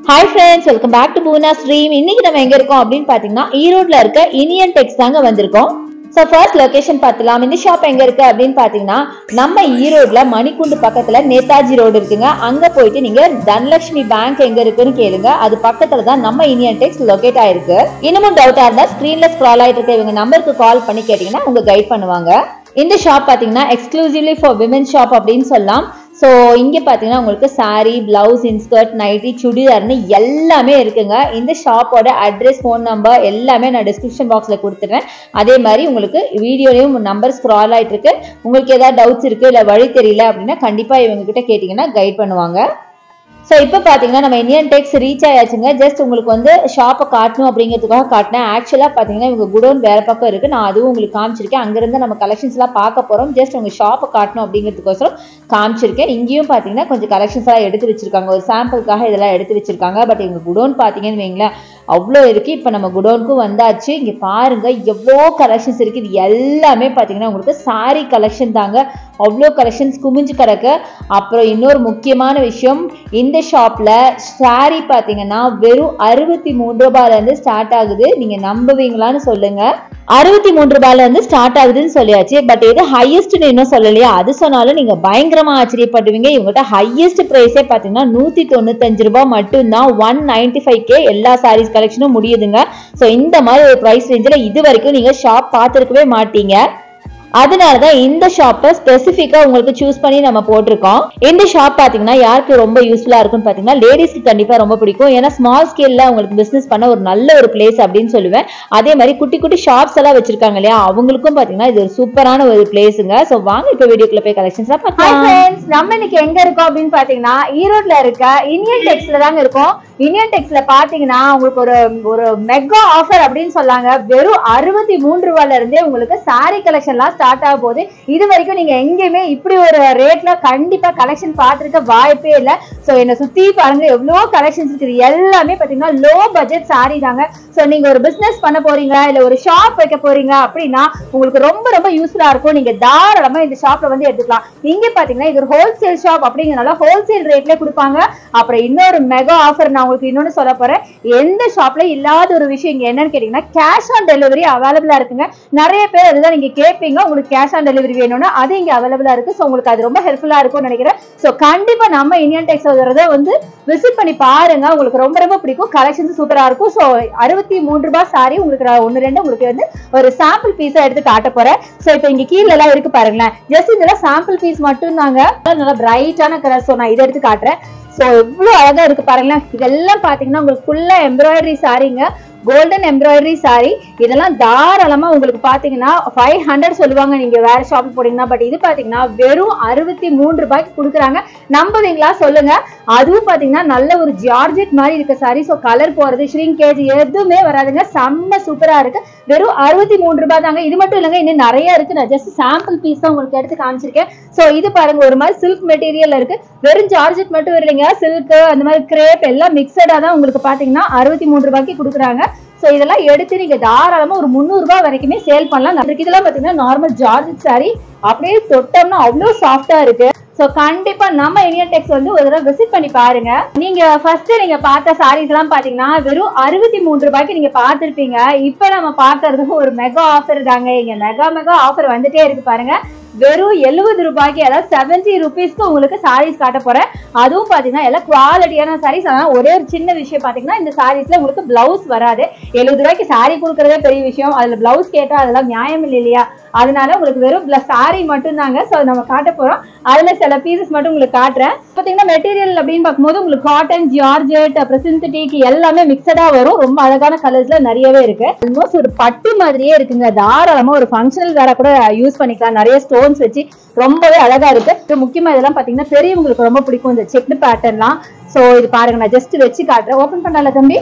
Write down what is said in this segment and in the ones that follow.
hi friends welcome back to Poona stream இன்னைக்கு நம்ம எங்க இருக்கோம் அப்படின்னு பாத்தீங்கன்னா ஈரோட்ல இருக்க இனியன் டெக்ஸ் தாங்க வந்திருக்கோம் ஸோ ஃபர்ஸ்ட் லொகேஷன் பார்த்துலாம் இந்த ஷாப் எங்க இருக்கு அப்படின்னு பாத்தீங்கன்னா நம்ம ஈரோட்ல மணிக்குண்டு பக்கத்துல நேதாஜி ரோடு இருக்குங்க அங்க போயிட்டு நீங்க தனலட்சுமி பேங்க் எங்க இருக்குன்னு கேளுங்க அது பக்கத்துல தான் நம்ம இனியன் டெக்ஸ் லொகேட் ஆயிருக்கு இன்னமும் டவுட்டா இருந்தா ஸ்கிரீன்ல ஸ்க்ரால் ஆயிட்டு இருக்க இவங்க நம்பருக்கு கால் பண்ணி கேட்டீங்கன்னா உங்க கைட் பண்ணுவாங்க இந்த ஷாப் பாத்தீங்கன்னா எக்ஸ்க்ளூசிவ்லி ஃபார் விமன் ஷாப் அப்படின்னு சொல்லலாம் ஸோ இங்கே பார்த்தீங்கன்னா உங்களுக்கு saree பிளவுஸ் இன்ஸ்கர்ட் நைட்டி சுடிதார்னு எல்லாமே இருக்குங்க இந்த ஷாப்போட அட்ரஸ் ஃபோன் நம்பர் எல்லாமே நான் டிஸ்கிரிப்ஷன் பாக்ஸில் கொடுத்துறேன் அதே மாதிரி உங்களுக்கு வீடியோலையும் நம்பர் ஸ்க்ரால் ஆயிட்டு இருக்கு உங்களுக்கு ஏதாவது டவுட்ஸ் இருக்கு இல்லை வழி தெரியல அப்படின்னா கண்டிப்பாக இவங்க கிட்ட கேட்டிங்கன்னா கைட் பண்ணுவாங்க ஸோ இப்போ பார்த்தீங்கன்னா நம்ம இந்தியன் டெக்ஸ் ரீச் ஆயாச்சுங்க ஜஸ்ட் உங்களுக்கு வந்து ஷாப்பை காட்டணும் அப்படிங்கிறதுக்காக காட்டினேன் ஆக்சுவலாக பார்த்தீங்கன்னா இவங்க குடோன் வேற பக்கம் இருக்குது நான் அதுவும் உங்களுக்கு காமிச்சிருக்கேன் அங்கேருந்து நம்ம கலெக்ஷன்ஸ்லாம் பார்க்க போகிறோம் ஜஸ்ட் உங்கள் ஷாப்பை காட்டணும் அப்படிங்கிறதுக்கோசரம் காமிச்சிருக்கேன் இங்கேயும் பார்த்தீங்கன்னா கொஞ்சம் கலெக்ஷன்ஸ் எல்லாம் எடுத்து வச்சிருக்காங்க ஒரு சாம்பிளுக்காக இதெல்லாம் எடுத்து வச்சிருக்காங்க பட் இவங்க குடோன் பார்த்தீங்கன்னு வைங்களேன் அவ்வளோ இருக்குது இப்போ நம்ம குடோனுக்கும் வந்தாச்சு இங்கே பாருங்க எவ்வளோ கலெக்ஷன்ஸ் இருக்குது இது எல்லாமே பார்த்தீங்கன்னா உங்களுக்கு saree கலெக்ஷன் தாங்க அவ்வளோ கலெக்ஷன்ஸ் குமிஞ்சு கிடக்கு அப்புறம் இன்னொரு முக்கியமான விஷயம் இந்த ஷாப்பில் saree பார்த்தீங்கன்னா வெறும் அறுபத்தி மூணு ரூபாயிலேருந்து ஸ்டார்ட் ஆகுது நீங்கள் நம்புவீங்களான்னு சொல்லுங்கள் அறுபத்தி மூணு ரூபாயில இருந்து ஸ்டார்ட் ஆகுதுன்னு சொல்லியாச்சு பட் எது ஹையஸ்ட்னு இன்னும் சொல்லலையா அது சொன்னாலும் நீங்க பயங்கரமா ஆச்சரியப்படுவீங்க இவங்ககிட்ட ஹையஸ்ட் பிரைஸே பாத்தீங்கன்னா நூத்தி தொண்ணூத்தஞ்சு ரூபாய் மட்டும்தான் ஒன் நைன்டி ஃபைவ் கே எல்லா சாரீஸ் கலெக்ஷனும் முடியுதுங்க ஸோ இந்த மாதிரி ஒரு ப்ரைஸ் ரேஞ்சில் இது வரைக்கும் நீங்க ஷாப் பார்த்துருக்கவே மாட்டீங்க அதனால தான் இந்த ஷாப்பை ஸ்பெசிஃபிக்காக உங்களுக்கு சூஸ் பண்ணி நம்ம போட்டிருக்கோம் இந்த ஷாப் பார்த்தீங்கன்னா யாருக்கு ரொம்ப யூஸ்ஃபுல்லாக இருக்கும்னு பார்த்தீங்கன்னா லேடிஸ்க்கு கண்டிப்பாக ரொம்ப பிடிக்கும் ஏன்னா ஸ்மால் ஸ்கேலில் உங்களுக்கு பிஸ்னஸ் பண்ண ஒரு நல்ல ஒரு பிளேஸ் அப்படின்னு சொல்லுவேன் அதே மாதிரி குட்டி குட்டி ஷாப்ஸ் எல்லாம் வச்சிருக்காங்க இல்லையா அவங்களுக்கும் பார்த்தீங்கன்னா இது ஒரு சூப்பரான ஒரு பிளேஸுங்க ஸோ வாங்க இப்போ வீடியோக்குள்ள போய் கலெக்ஷன்ஸ் ஹாய் பார்க்கலாம் ஃப்ரெண்ட்ஸ் நம்ம இன்னைக்கு எங்க இருக்கோம் அப்படின்னு பாத்தீங்கன்னா ஈரோட்ல இருக்க இந்தியன் டெக்ஸ்ல தாங்க இருக்கோம் இந்தியன் டெக்ஸ்ல பாத்தீங்கன்னா உங்களுக்கு ஒரு ஒரு மெகா ஆஃபர் அப்படின்னு சொல்லாங்க வெறும் அறுபத்தி மூன்று ரூபாயில இருந்தே உங்களுக்கு saree கலெக்ஷன்லாம் ஸ்டார்ட் ஆக போகுது இது வரைக்கும் நீங்க எங்கேயுமே இப்படி ஒரு ரேட்ல கண்டிப்பா கலெக்ஷன் பார்த்துருக்க வாய்ப்பே இல்லை ஸோ என்னை சுத்தி பாருங்க எவ்வளோ கலெக்ஷன்ஸ் இருக்குது எல்லாமே பாத்தீங்கன்னா லோ பட்ஜெட் saree தாங்க ஸோ நீங்க ஒரு பிசினஸ் பண்ண போறீங்க இல்ல ஒரு ஷாப் வைக்க போறீங்க அப்படின்னா உங்களுக்கு ரொம்ப ரொம்ப யூஸ்ஃபுல்லா இருக்கும் நீங்க தாராளமா இந்த ஷாப்ல வந்து எடுத்துக்கலாம் இங்க பாத்தீங்கன்னா இது ஒரு ஹோல்சேல் ஷாப் அப்படிங்கறனால ஹோல்சேல் ரேட்ல கொடுப்பாங்க அப்புறம் இன்னொரு மெகா ஆஃபர் நான் உங்களுக்கு இன்னொன்னு சொல்ல போறேன் எந்த ஷாப்ல இல்லாத ஒரு விஷயம் இங்க என்னன்னு கேட்டீங்கன்னா கேஷ் ஆன் டெலிவரி அவைலபிளா இருக்குங்க நிறைய பேர் அதுதான் நீங்க கேட்பீங்க உங்களுக்கு கேஷ் ஆன் டெலிவரி வேணும்னா அது இங்க அவைலபிளா இருக்கு ஸோ உங்களுக்கு அது ரொம்ப ஹெல்ப்ஃபுல்லா இருக்கும்னு நினைக்கிறேன் ஸோ கண்டிப்பா நம்ம இந்தியன் டெக்ஸ் வரத வந்து விசிட் பண்ணி பாருங்க உங்களுக்கு ரொம்ப ரொம்ப பிடிக்கும் கலெக்ஷன்ஸ் சூப்பரா இருக்கும் ஸோ அறுபத்தி மூன்று ரூபாய் சாரி உங்களுக்கு நான் ஒன்று ரெண்டு உங்களுக்கு வந்து ஒரு சாம்பிள் பீஸா எடுத்து காட்ட போறேன் ஸோ இப்போ இங்க கீழே எல்லாம் இருக்கு பாருங்களேன் ஜஸ்ட் இதெல்லாம் சாம்பிள் பீஸ் மட்டும் தாங்க நல்லா பிரைட்டான கலர் ஸோ நான் இதை எடுத்து காட்டுறேன் ஸோ எவ்வளோ அழகா இருக்கு பாருங்களேன் இதெல்லாம் பாத்தீங்கன்னா உங்களுக்கு ஃபுல்லா எம்ப்ராய்டரி சாரீங்க கோல்டன் எம்ப்ராய்டரி சாரி இதெல்லாம் தாராளமா உங்களுக்கு பாத்தீங்கன்னா ஃபைவ் ஹண்ட்ரட் சொல்லுவாங்க நீங்க வேற ஷாப் போனீங்கன்னா பட் இது பாத்தீங்கன்னா வெறும் அறுபத்தி மூணு ரூபாய்க்கு கொடுக்குறாங்க நம்புவீங்களா சொல்லுங்க அதுவும் பாத்தீங்கன்னா நல்ல ஒரு ஜார்ஜெட் மாதிரி இருக்க சாரி ஸோ கலர் போறது ஷ்ரிங்கேஜ் எதுவுமே வராதுங்க செம்ம சூப்பரா இருக்கு வெறும் அறுபத்தி மூணு ரூபாய் தாங்க இது மட்டும் இல்லைங்க இன்னும் நிறைய இருக்கு நான் ஜஸ்ட் சாம்பிள் பீஸ் தான் உங்களுக்கு எடுத்து காமிச்சிருக்கேன் ஸோ இது பாருங்க ஒரு மாதிரி சில்க் மெட்டீரியல் இருக்கு வெறும் ஜார்ஜெட் மட்டும் இல்லைங்க சில்க் அந்த மாதிரி கிரேப் எல்லாம் மிக்சடா தான் உங்களுக்கு பாத்தீங்கன்னா அறுபத்தி மூணு ரூபாய்க்கு கொடுக்குறாங்க ஸோ இதெல்லாம் எடுத்து நீங்க தாராளமா ஒரு முந்நூறு ரூபாய் வரைக்குமே சேல் பண்ணலாம் நம்மளுக்கு இதெல்லாம் பாத்தீங்கன்னா நார்மல் ஜார்ஜெட் சாரி அப்படியே தொட்டோம்னா அவ்வளோ சாஃப்டா இருக்கு ஸோ கண்டிப்பா நம்ம இந்தியன் டெக்ஸ் வந்து ஒரு தடவை விசிட் பண்ணி பாருங்க நீங்க ஃபர்ஸ்ட் நீங்க பார்த்த சாரீஸ் எல்லாம் பாத்தீங்கன்னா வெறும் அறுபத்தி மூணு ரூபாய்க்கு நீங்க பார்த்திருப்பீங்க இப்போ நம்ம பார்க்கறது ஒரு மெகா ஆஃபர் தாங்க இங்க மெகா மெகா ஆஃபர் வந்துட்டே இருக்கு பாருங்க வெறும் எழுபது ரூபாய்க்கு அதாவது செவன்டி ருபீஸ்க்கு உங்களுக்கு சாரீஸ் காட்ட போறேன் அதுவும் பாத்தீங்கன்னா எல்லாம் குவாலிட்டியான சாரீஸ் ஆனால் ஒரே ஒரு சின்ன விஷயம் பாத்தீங்கன்னா இந்த சாரீஸ்ல உங்களுக்கு பிளவுஸ் வராது எழுபது ரூபாய்க்கு சாரீ கொடுக்கறதே பெரிய விஷயம் அதுல பிளவுஸ் கேட்டா அதெல்லாம் நியாயம் இல்லை இல்லையா அதனால உங்களுக்கு வெறும் சாரி மட்டும் தாங்க ஸோ நம்ம காட்ட போறோம் அதுல சில பீசஸ் மட்டும் உங்களுக்கு காட்டுறேன் பாத்தீங்கன்னா மெட்டீரியல் அப்படின்னு பார்க்கும்போது உங்களுக்கு காட்டன் ஜார்ஜெட் அப்புறம் சிந்தட்டிக் எல்லாமே மிக்சடா வரும் ரொம்ப அழகான கலர்ஸ்ல நிறையவே இருக்கு ஆல்மோஸ்ட் ஒரு பட்டு மாதிரியே இருக்குங்க தாராளமா ஒரு ஃபங்க்ஷனல் வேற கூட யூஸ் பண்ணிக்கலாம் நிறைய ஸ்டோன்ஸ் வச்சு ரொம்பவே அழகா இருக்கு இது முக்கியமா இதெல்லாம் பாத்தீங்கன்னா பெரியவங்களுக்கு ரொம்ப பிடிக்கும் இந்த செக்டு பேட்டர்ன்லாம் ஸோ இது பாருங்க நான் ஜஸ்ட் வச்சு காட்டுறேன் ஓப்பன் பண்ணல தம்பி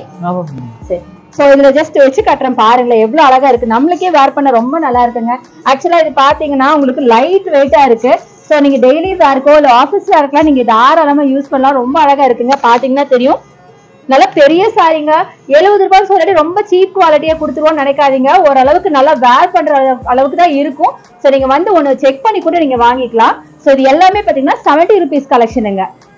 சரி ஸோ இதுல ஜஸ்ட் வச்சு கட்டுறேன் பாருங்களேன் எவ்வளவு அழகா இருக்கு நம்மளுக்கே வேர் பண்ண ரொம்ப நல்லா இருக்குங்க ஆக்சுவலா இது பாத்தீங்கன்னா உங்களுக்கு லைட் வெயிட்டா இருக்கு ஸோ நீங்க டெய்லி வேர்க்கோ இல்ல ஆஃபீஸ் வேர்க்கெல்லாம் நீங்க தாராளமா யூஸ் பண்ணலாம் ரொம்ப அழகா இருக்குங்க பாத்தீங்கன்னா தெரியும் நல்ல பெரிய சாரிங்க எழுபது ரூபாய் சொல்லிட்டு ரொம்ப சீப் குவாலிட்டியா கொடுத்துருவோம்னு நினைக்காதீங்க ஓரளவுக்கு நல்லா வேர் பண்ற அளவு- அளவுக்கு தான் இருக்கும் ஸோ நீங்க வந்து ஒன்று செக் பண்ணி கூட நீங்க வாங்கிக்கலாம் ஸோ இது எல்லாமே பாத்தீங்கன்னா செவன்ட்டி ருபீஸ் கலெக்ஷனுங்க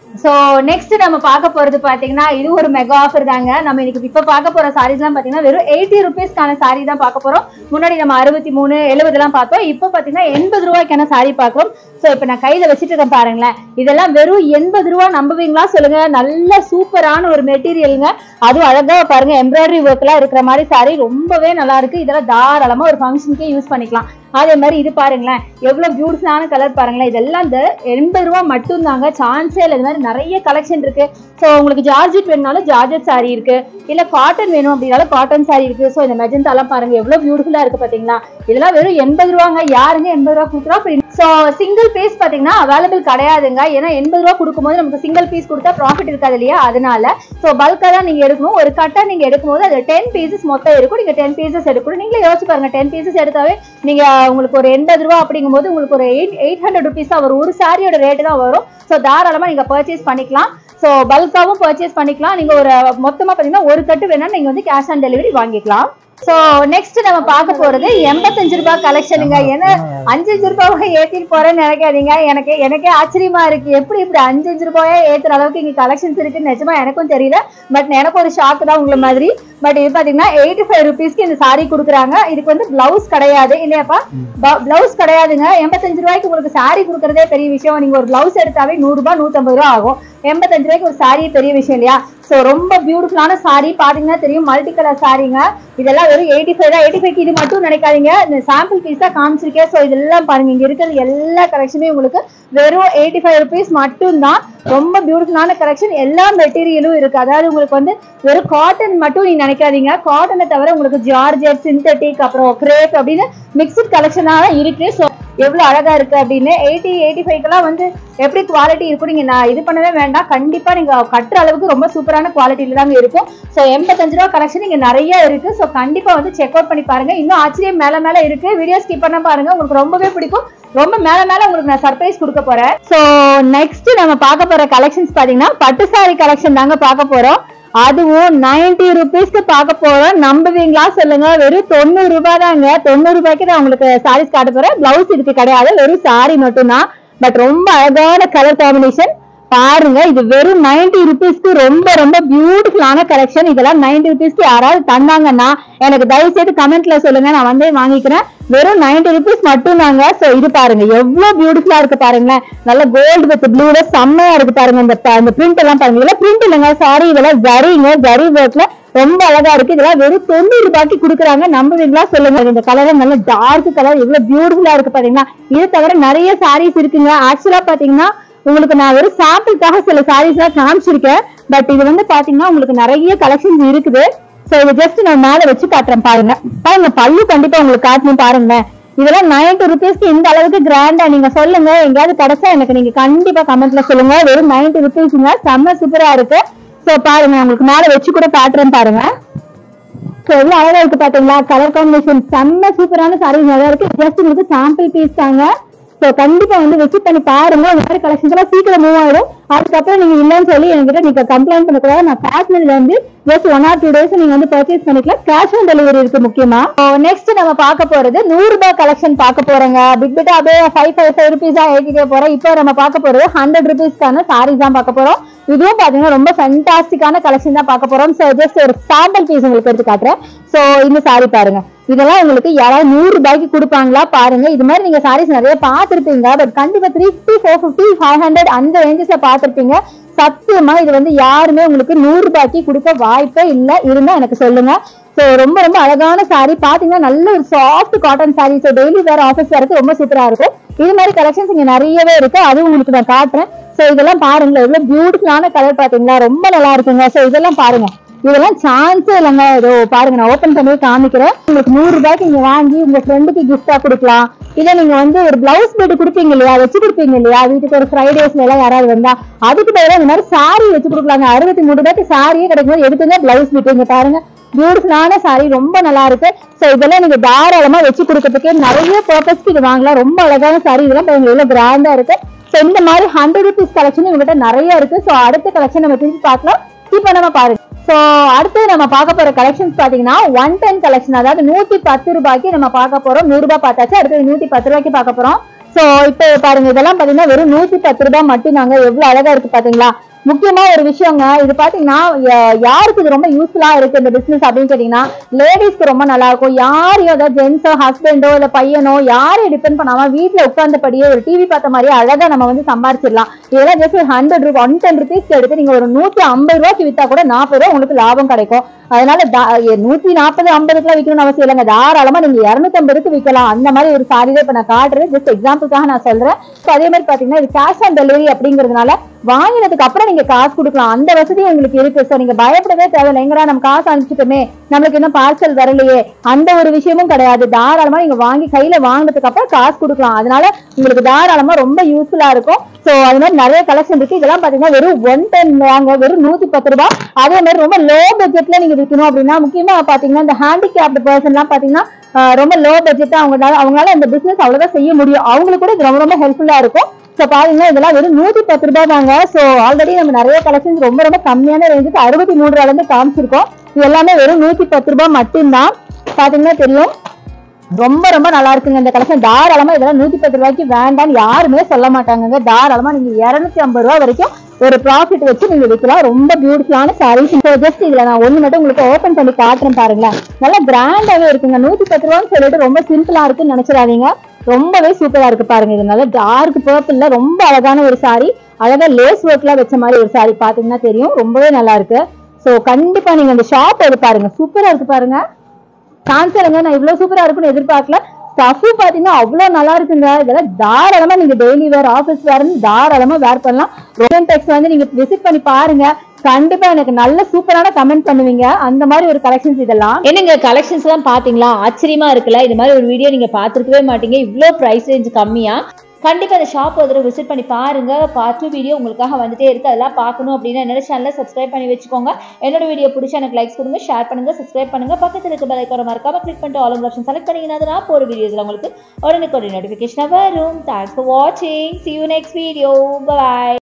ஸோ நெக்ஸ்ட் நம்ம பார்க்க போறது பாத்தீங்கன்னா இது ஒரு மெகா ஆஃபர் தாங்க நம்ம இன்னைக்கு இப்ப பார்க்க போற சாரீஸ்லாம் பாத்தீங்கன்னா வெறும் எயிட்டி ருபீஸ்க்கான சாரி தான் பார்க்க போறோம் முன்னாடி நம்ம அறுபத்தி மூணு எழுபதுலாம் பார்த்தோம் இப்போ பாத்தீங்கன்னா எண்பது ரூபாய்க்கான சாரி பார்க்கறோம் ஸோ இப்போ நான் கையில வச்சுட்டு இருக்கேன் பாருங்களேன் இதெல்லாம் வெறும் எண்பது ரூபா நம்புவீங்களா சொல்லுங்க நல்ல சூப்பரான ஒரு மெட்டீரியலுங்க அதுவும் அழகா பாருங்க எம்ப்ராய்டரி ஒர்க்லாம் இருக்கிற மாதிரி சாரி ரொம்பவே நல்லா இருக்கு இதெல்லாம் தாராளமா ஒரு ஃபங்க்ஷனுக்கே யூஸ் பண்ணிக்கலாம் அதே மாதிரி இது பாருங்களேன் எவ்வளவு பியூட்டிஃபுல்லான கலர் பாருங்களேன் இதெல்லாம் இந்த எண்பது ரூபா மட்டும் தாங்க சான்ஸே இல்லை இது மாதிரி நிறைய கலெக்ஷன் இருக்கு ஸோ உங்களுக்கு ஜார்ஜெட் வேணுனாலும் ஜார்ஜெட் சாரி இருக்கு இல்ல காட்டன் வேணும் அப்படின்னாலும் காட்டன் சாரி இருக்கு ஸோ இந்த மெஜந்தாலாம் பாருங்க எவ்வளவு பியூட்டிஃபுல்லா இருக்கு பாத்தீங்களா இதெல்லாம் வெறும் எண்பது ரூபாங்க யாருங்க எண்பது ரூபா கொடுக்குறோம் ஸோ சிங்கிள் பீஸ் பாத்தீங்கன்னா அவைலபிள் கிடையாதுங்க ஏன்னா எண்பது ரூபா கொடுக்கும்போது நமக்கு சிங்கிள் பீஸ் கொடுத்தா ப்ராஃபிட் இருக்காது இல்லையா அதனால ஸோ பல்காக தான் நீங்க எடுக்கணும் ஒரு கட்டா நீங்க எடுக்கும்போது அது டென் பீசஸ் மொத்தம் இருக்கும் நீங்க டென் பீசஸ் எடுக்கணும் நீங்களே யோசிச்சு பாருங்க டென் பீசஸ் எடுத்தாவே நீங்க உங்களுக்கு ஒரு எண்பது ரூபா அப்படிங்கும்போது உங்களுக்கு ஒரு எயிட் எயிட் ஹண்ட்ரட் ருபீஸ் தான் வரும் ஒரு சாரியோட ரேட்டு தான் வரும் ஸோ தாராளமா நீங்க பர்ச்சேஸ் பண்ணிக்கலாம் ஸோ பல்காவும் பர்ச்சேஸ் பண்ணிக்கலாம் நீங்க ஒரு மொத்தமா பாத்தீங்கன்னா ஒரு கட்டு வேணா நீங்க வந்து கேஷ் ஆன் டெலிவரி வாங்கிக்கலாம் ஸோ நெக்ஸ்ட் நம்ம பார்க்க போறது எண்பத்தஞ்சு ரூபாய் கலெக்ஷனுங்க ஏன்னா அஞ்சு அஞ்சு ரூபாவை ஏத்திட்டு போறேன்னு நினைக்காதீங்க எனக்கு எனக்கே ஆச்சரியமா இருக்கு எப்படி இப்படி அஞ்சு அஞ்சு ரூபாயா ஏத்துற அளவுக்கு இங்க கலெக்ஷன்ஸ் இருக்குன்னு நிஜமா எனக்கும் தெரியல பட் எனக்கு ஒரு ஷாக் தான் உங்களை மாதிரி பட் இது பாத்தீங்கன்னா எயிட்டி ஃபைவ் ருபீஸ்க்கு இந்த சாரி கொடுக்குறாங்க இதுக்கு வந்து பிளவுஸ் கிடையாது இல்லையாப்பா பிளவுஸ் கிடையாதுங்க எண்பத்தஞ்சு ரூபாய்க்கு உங்களுக்கு சாரி கொடுக்கறதே பெரிய விஷயம் நீங்க ஒரு பிளவுஸ் எடுத்தாவே நூறு ரூபாய் நூத்தம்பது ரூபா ஆகும் எண்பத்தஞ்சு ரூபாய்க்கு ஒரு சாரியே பெரிய விஷயம் இல்லையா ஸோ ரொம்ப பியூட்டிஃபுல்லான சாரி பாத்தீங்கன்னா தெரியும் மல்டி கலர் சாரிங்க இதெல்லாம் வெறும் எயிட்டி ஃபைவ் தான் எயிட்டி ஃபைவ் இது மட்டும் நினைக்காதீங்க இந்த சாம்பிள் பீஸ் தான் காமிச்சிருக்கேன் ஸோ இதெல்லாம் பாருங்க இங்க இருக்கிறது எல்லா கலெக்ஷனுமே உங்களுக்கு வெறும் எயிட்டி ஃபைவ் ருபீஸ் மட்டும்தான் ரொம்ப பியூட்டிஃபுல்லான கலெக்ஷன் எல்லா மெட்டீரியலும் இருக்கு அதாவது உங்களுக்கு வந்து வெறும் காட்டன் மட்டும் நீங்க நினைக்காதீங்க காட்டனை தவிர உங்களுக்கு ஜார்ஜெட் சிந்தட்டிக் அப்புறம் கிரேப் அப்படின்னு மிக்சட் கலெக்ஷனா தான் இருக்கு ஸோ எவ்வளவு அழகா இருக்கு அப்படின்னு எயிட்டி எயிட்டி ஃபைவ்க்கெல்லாம் வந்து எப்படி குவாலிட்டி இருக்கும் நீங்க நான் இது பண்ணவே வேண்டாம் கண்டிப்பா நீங்க கட்டுற அளவுக்கு ரொம்ப சூப்பரான குவாலிட்டியில தாங்க இருக்கும் ஸோ எண்பத்தஞ்சு ரூபா கலெக்ஷன் இங்க நிறைய இருக்கு ஸோ கண்டிப்பா வந்து செக் அவுட் பண்ணி பாருங்க இன்னும் ஆச்சரியம் மேல மேல இருக்கு வீடியோ ஸ்கிப் பண்ண பாருங்க உங்களுக்கு ரொம்பவே பிடிக்கும் ரொம்ப மேல மேல உங்களுக்கு நான் சர்ப்ரைஸ் கொடுக்க போறேன் ஸோ நெக்ஸ்ட் நம்ம பார்க்க போற கலெக்ஷன்ஸ் பாத்தீங்கன்னா பட்டு சாரி கலெக்ஷன் தாங்க பார்க்க போறோம் அதுவும் நைன்டி ருபீஸ்க்கு பார்க்க போறோம் நம்புவீங்களா சொல்லுங்க வெறும் தொண்ணூறு ரூபாய் தாங்க தொண்ணூறு ரூபாய்க்கு நான் உங்களுக்கு சாரீஸ் காட்ட போறேன் பிளவுஸ் இதுக்கு கிடையாது வெறும் சாரி மட்டும்தான் பட் ரொம்ப அழகான கலர் காம்பினேஷன் பாருங்க இது வெறும் நைன்டி ருபீஸ்க்கு ரொம்ப ரொம்ப பியூட்டிஃபுல்லான கலெக்ஷன் இதெல்லாம் நைன்டி ருபீஸ்க்கு யாராவது தந்தாங்கன்னா எனக்கு தயவு செய்து கமெண்ட்ல சொல்லுங்க நான் வந்தே வாங்கிக்கிறேன் வெறும் நைன்டி ருபீஸ் மட்டும் தாங்க சோ இது பாருங்க எவ்வளவு பியூட்டிஃபுல்லா இருக்கு பாருங்களேன் நல்ல கோல்டு வித் ப்ளூல செம்மையா இருக்கு பாருங்க இந்த ப- இந்த பிரிண்ட் எல்லாம் பாருங்க இதெல்லாம் பிரிண்ட் இல்லைங்க சாரி இதெல்லாம் ஜரிங்க ஜரி ஒர்க்ல ரொம்ப அழகா இருக்கு இதெல்லாம் வெறும் தொண்ணூறு ரூபாய்க்கு கொடுக்குறாங்க நம்புவீங்களா சொல்லுங்க இந்த கலர் நல்ல டார்க் கலர் எவ்வளவு பியூட்டிஃபுல்லா இருக்கு பாத்தீங்கன்னா இது தவிர நிறைய சாரீஸ் இருக்குங்க ஆக்சுவலா பாத்தீங்கன்னா உங்களுக்கு நான் வெறும் சாம்பிளுக்காக சில சாரீஸ் எல்லாம் காமிச்சிருக்கேன் பட் இது வந்து பாத்தீங்கன்னா உங்களுக்கு நிறைய கலெக்ஷன்ஸ் இருக்குது சோ இது ஜஸ்ட் நான் மேல வச்சு காட்டுறேன் பாருங்க பாருங்க பல்லு கண்டிப்பா உங்களுக்கு காட்டணும் பாருங்களேன் இதெல்லாம் நைன்டி ருபீஸ்க்கு இந்த அளவுக்கு கிராண்டா நீங்க சொல்லுங்க எங்கேயாவது கிடைச்சா எனக்கு நீங்க கண்டிப்பா கமெண்ட்ல சொல்லுங்க வெறும் நைன்டி ருபீஸ்ங்க செம்ம சூப்பரா இருக்கு சோ பாருங்க உங்களுக்கு மேல வச்சு கூட காட்டுறேன் பாருங்க சோ எவ்வளவு அழகா இருக்கு பாத்தீங்களா கலர் காம்பினேஷன் செம்ம சூப்பரான சாரீஸ் நல்லா இருக்கு ஜஸ்ட் உங்களுக்கு சாம்பிள் பீஸ் தாங்க சோ கண்டிப்பா வந்து விசிட் பண்ணி பாருங்க இந்த மாதிரி கலெக்ஷன்ஸ் எல்லாம் சீக்கிரம் மூவ் ஆயிடும் அதுக்கப்புறம் நீங்க இல்லைன்னு சொல்லி என்கிட்ட நீங்க கம்ப்ளைண்ட் பண்ணக்கூடாது நான் ஃபேஷன்ல இருந்து just one or two days நீங்க வந்து பர்ச்சேஸ் பண்ணிக்கலாம் கேஷ் ஆன் டெலிவரி இருக்கு முக்கியமா நெக்ஸ்ட் நம்ம பார்க்க போறது நூறு ரூபாய் கலெக்ஷன் பார்க்க போறோங்க பிக் பிட்டா அப்படியே ஃபைவ் ஃபைவ் ஃபைவ் ருபீஸ் தான் ஏற்றிட்டே போறோம் இப்போ நம்ம பார்க்க போறது ஹண்ட்ரட் ருபீஸ்க்கான சாரீஸ் தான் பார்க்க போறோம் இதுவும் பாத்தீங்கன்னா ரொம்ப ஃபென்டாஸ்டிக்கான கலெக்ஷன் தான் பார்க்க போறோம் ஸோ ஜஸ்ட் ஒரு சாம்பிள் பீஸ் உங்களுக்கு எடுத்து காட்டுறேன் ஸோ இந்த சாரி பாருங்க இதெல்லாம் உங்களுக்கு யாராவது நூறு ரூபாய்க்கு கொடுப்பாங்களா பாருங்க இது மாதிரி நீங்க சாரீஸ் நிறைய பார்த்திருப்பீங்க பட் கண்டிப்பா three fifty four fifty five hundred அந்த ரேஞ்சஸ்ல பார்த்திருப்பீங்க சத்தியமா இது வந்து யாருமே உங்களுக்கு நூறு ரூபாய்க்கு கொடுக்க வாய்ப்பே இல்ல இருந்தா எனக்கு சொல்லுங்க சோ ரொம்ப ரொம்ப அழகான saree பாத்தீங்கன்னா நல்ல ஒரு soft cotton saree so daily வேற ஆஃபீஸ் வரக்கு ரொம்ப சூப்பரா இருக்கும் இது மாதிரி கலெக்ஷன்ஸ் இங்க நிறையவே இருக்கு அதுவும் உங்களுக்கு நான் காட்டுறேன் சோ இதெல்லாம் பாருங்க எவ்வளவு பியூட்டிஃபுல்லான கலர் பாத்தீங்களா ரொம்ப நல்லா இருக்குங்க சோ இதெல்லாம் பாருங்க இதெல்லாம் சான்ஸே இல்லைங்க இதோ பாருங்க நான் ஓபன் பண்ணி காமிக்கிறேன் உங்களுக்கு நூறு ரூபாய்க்கு நீங்க வாங்கி உங்க ஃப்ரெண்டுக்கு கிஃப்டா கொடுக்கலாம் இல்ல நீங்க வந்து ஒரு பிளவுஸ் பீட் கொடுப்பீங்க இல்லையா வச்சு கொடுப்பீங்க இல்லையா வீட்டுக்கு ஒரு ஃப்ரைடேஸ்ல எல்லாம் யாராவது வந்தா அதுக்கு பதிலா இந்த மாதிரி சாரி வச்சு கொடுக்கலாங்க அறுபத்தி மூணு ரூபாய்க்கு சாரியே கிடைக்கும் எதுக்குங்க பிளவுஸ் பீட் இங்க பாருங்க பியூட்டிஃபுல்லான சாரி ரொம்ப நல்லா இருக்கு சோ இதெல்லாம் நீங்க தாராளமா வச்சு கொடுக்கறதுக்கு நிறைய பர்பஸ்க்கு இது வாங்கலாம் ரொம்ப அழகான சாரி இதெல்லாம் பாருங்க எவ்வளவு கிராண்டா இருக்கு சோ இந்த மாதிரி ஹண்ட்ரட் ருபீஸ் கலெக்ஷன் இவங்ககிட்ட நிறைய இருக்கு சோ அடுத்த கலெக்ஷன் நம்ம திருப்பி பார்க்கலாம் இப்போ நம்ம பாருங்க சோ அடுத்து நம்ம பார்க்க போற கலெக்ஷன்ஸ் பாத்தீங்கன்னா ஒன் டென் கலெக்ஷன் அதாவது நூத்தி பத்து ரூபாய்க்கு நம்ம பார்க்க போறோம் நூறு ரூபாய் பார்த்தாச்சு அடுத்தது நூத்தி பத்து ரூபாய்க்கு பார்க்க போறோம் சோ இப்போ பாருங்க இதெல்லாம் பாத்தீங்கன்னா வெறும் நூத்தி பத்து ரூபாய் மட்டும் நாங்க எவ்வளவு அழகா இருக்கு பாத்தீங்களா முக்கியமா ஒரு விஷயங்க இது பாத்தீங்கன்னா யா- யாருக்கு இது ரொம்ப யூஸ்ஃபுல்லா இருக்கு இந்த பிசினஸ் அப்படின்னு கேட்டீங்கன்னா லேடிஸ்க்கு ரொம்ப நல்லா இருக்கும் யாரையும் அதாவது ஜென்ஸோ ஹஸ்பண்டோ இல்ல பையனோ யாரையும் டிபெண்ட் பண்ணாம வீட்ல உட்கார்ந்தபடியே ஒரு டிவி பார்த்த மாதிரியே அழகா நம்ம வந்து சம்பாரிச்சிடலாம் இதெல்லாம் ஜஸ்ட் ஒரு ஹண்ட்ரட் ரூபாய் ஒன் டென் ருபீஸ்க்கு எடுத்து நீங்க ஒரு நூத்தி ஐம்பது ரூபாய்க்கு வித்தா கூட நாற்பது ரூபாய் உங்களுக்கு லாபம் கிடைக்கும் அதனால தா- எ- நூத்தி நாற்பது ஐம்பதுக்குலாம் விற்கணும்னு அவசியம் இல்லைங்க தாராளமா நீங்க இருநூத்தம்பதுக்கு விற்கலாம் அந்த மாதிரி ஒரு சாரி தான் இப்ப நான் காட்டுறேன் ஜஸ்ட் எக்ஸாம்பிளுக்காக நான் சொல்றேன் So, அதே மாதிரி பாத்தீங்கன்னா இது கேஷ் ஆன் டெலிவரி அப்படிங்கிறதுனால வாங்கினதுக்கு அப்புறம் நீங்க காசு கொடுக்கலாம் அந்த வசதி உங்களுக்கு இருக்கு சோ நீங்க பயப்படவே தேவையில்லை எங்கடா நம்ம காசு அனுப்பிச்சிட்டோமே நம்மளுக்கு இன்னும் பார்சல் வரலையே அந்த ஒரு விஷயமும் கிடையாது தாராளமா நீங்க வாங்கி கையில வாங்கினதுக்கு அப்புறம் காசு கொடுக்கலாம் அதனால உங்களுக்கு தாராளமா ரொம்ப யூஸ்ஃபுல்லா இருக்கும் சோ அது மாதிரி நிறைய கலெக்ஷன் இருக்கு இதெல்லாம் பாத்தீங்கன்னா வெறும் ஒன் டென் வாங்க வெறும் நூத்தி பத்து ரூபாய் அதே மாதிரி ரொம்ப லோ பட்ஜெட்ல நீங்க விற்கணும் அப்படின்னா முக்கியமா பாத்தீங்கன்னா இந்த ஹேண்டிகேப்டு பர்சன் எல்லாம் பாத்தீங்கன்னா ஆஹ் ரொம்ப லோ பட்ஜெட் அவங்களால அவங்களால இந்த பிசினஸ் அவ்வளவுதான் செய்ய முடியும் அவங்களுக்கு கூட இது ரொம்ப ரொம்ப ஹெல்ப்ஃபுல்லா இருக்கும் சோ பாத்தீங்கன்னா இதெல்லாம் வெறும் நூத்தி பத்து ரூபாய் தாங்க சோ ஆல்ரெடி நம்ம நிறைய கலெக்ஷன்ஸ் ரொம்ப ரொம்ப கம்மியான ரேஞ்சுக்கு அறுபத்தி மூணு ரூபாயில இருந்து காமிச்சிருக்கோம் இது எல்லாமே வெறும் நூத்தி பத்து ரூபாய் மட்டும்தான் பாத்தீங்கன்னா தெரியும் ரொம்ப ரொம்ப நல்லா இருக்குங்க இந்த கலெக்ஷன் தாராளமா இதெல்லாம் நூத்தி பத்து ரூபாய்க்கு வேண்டாம்னு யாருமே சொல்ல மாட்டாங்கங்க தாராளமா நீங்க இருநூத்தி ஐம்பது ரூபாய் வரைக்கும் ஒரு ப்ராஃபிட் வச்சு நீங்க விற்கலாம் ரொம்ப பியூட்டிஃபுல்லான சாரீஸ் ஜஸ்ட் இதுல நான் ஒண்ணு மட்டும் உங்களுக்கு ஓபன் பண்ணி காட்டுறேன் பாருங்களேன் நல்லா கிராண்டாவே இருக்குங்க நூத்தி பத்து ரூபான்னு சொல்லிட்டு ரொம்ப சிம்பிளா இருக்குன்னு நினைச்சிடாதீங்க ரொம்பவே சூப்பரா இருக்கு பாருங்க இது நல்லா டார்க் பர்பிள்ல ரொம்ப அழகான ஒரு saree அழகா லேஸ் ஒர்க்லாம் வச்ச மாதிரி ஒரு saree பாத்தீங்கன்னா தெரியும் ரொம்பவே நல்லா இருக்கு சோ கண்டிப்பா நீங்க அந்த ஷாப் எது பாருங்க சூப்பரா இருக்கு பாருங்க கான்சருங்க நான் இவ்வளவு சூப்பரா இருக்கும்னு எதிர்பார்க்கல ஸ்டஃப் பாத்தீங்கன்னா அவ்வளவு நல்லா இருக்குங்க இதெல்லாம் தாராளமா நீங்க டெய்லி வேர் ஆபீஸ் வேர்னு தாராளமா வேர் பண்ணலாம் ரோயன் டெக்ஸ் வந்து நீங்க விசிட் பண்ணி பாருங்க கண்டிப்பா எனக்கு நல்ல சூப்பரான கமெண்ட் பண்ணுவீங்க அந்த மாதிரி ஒரு கலெக்ஷன்ஸ் இதெல்லாம் என்னங்க கலெக்ஷன்ஸ் எல்லாம் பாத்தீங்களா ஆச்சரியமா இருக்குல்ல இது மாதிரி ஒரு வீடியோ நீங்க பாத்துருக்கவே மாட்டீங்க இவ்ளோ பிரைஸ் ரேஞ்ச் கம்மியா கண்டிப்பா அந்த ஷாப் ஒரு தடவை விசிட் பண்ணி பாருங்க பார்த்து வீடியோ உங்களுக்காக வந்துட்டே இருக்கு அதெல்லாம் பார்க்கணும் அப்படின்னா என்னோட சேனலை சப்ஸ்கிரைப் பண்ணி வச்சுக்கோங்க என்னோட வீடியோ பிடிச்சா எனக்கு லைக்ஸ் கொடுங்க ஷேர் பண்ணுங்க சப்ஸ்கிரைப் பண்ணுங்க பக்கத்துல இருக்க பெல் ஐக்கான மறக்காம கிளிக் பண்ணிட்டு ஆல் ஆப்ஷன் செலக்ட் பண்ணீங்கன்னா அது நான் போற வீடியோஸ்ல உங்களுக்கு உடனுக்குடைய நோட்டிஃபிகேஷன் வரும் தேங்க்ஸ் ஃபார் வாட்சிங் see you next video bye